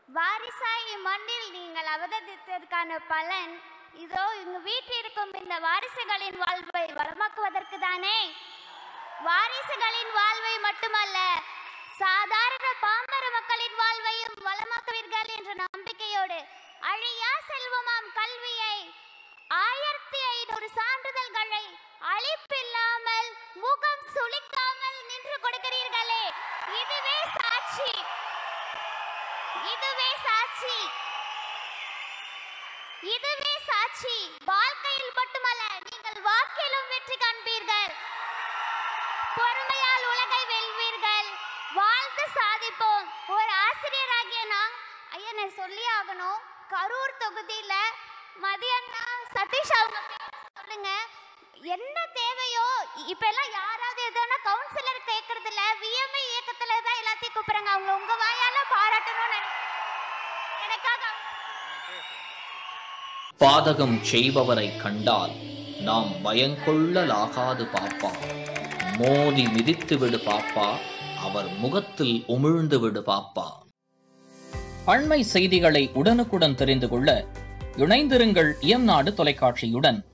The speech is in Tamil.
வாரிசாய் மண்ணில் நீங்கள் அவதரித்ததற்கான பலன் இதோ இங்கு வீற்றிருக்கும் இந்த வாரிசுகளின் வாழ்வை வளமாக்குவதற்கு தானே வாரிசுகளின் வாழ்வை மட்டுமல்ல சாதாரண பாமர மக்களின் வாழ்வையும் வளமாக்குவீர்கள் என்ற நம்பிக்கையோடு அழியா செல்வமாம் கல்வியை ஆயிரத்தி ஐநூறு சான்றிதழ்களை அழிப்பில்லாமல் முகம் சுளிக்காமல் நின்று கொடுக்கிறீர்களே இதுவே சாட்சி இதுவே சாட்சி இதுவே சாட்சி வாழ்க்கையில் மட்டுமல்ல நீங்கள் வாக்கிலும் வெற்றி காண்பீர்கள் பொறுமையால் உலகை வெல்வீர்கள் வாழ்ந்து சாதிப்போம் ஒரு ஆசிரியராகிய நான் ஐயா நான் சொல்லி ஆகணும் கரூர் தொகுதியில மதியண்ணா சதீஷ் அவங்க பேர் சொல்லுங்க என்ன தேவையோ இப்ப எல்லாம் யாராவது எதனா கவுன்சிலர் கேட்கறது இல்ல விஎம்ஐ இயக்கத்துல தான் எல்லாத்தையும் கூப்பிடுறாங்க அவங்க உங்க வாயால பாராட்டணும்னு நினைக்கிறேன். எனக்காக பாதகம் செய்பவரை கண்டால் நாம் பயங்கொள்ளலாகாது பாப்பா மோதி மிதித்து விடு பாப்பா அவர் முகத்தில் உமிழ்ந்து விடு பாப்பா அண்மை செய்திகளை உடனுக்குடன் தெரிந்து கொள்ள இணைந்திருங்கள் இயம்நாடு தொலைக்காட்சியுடன்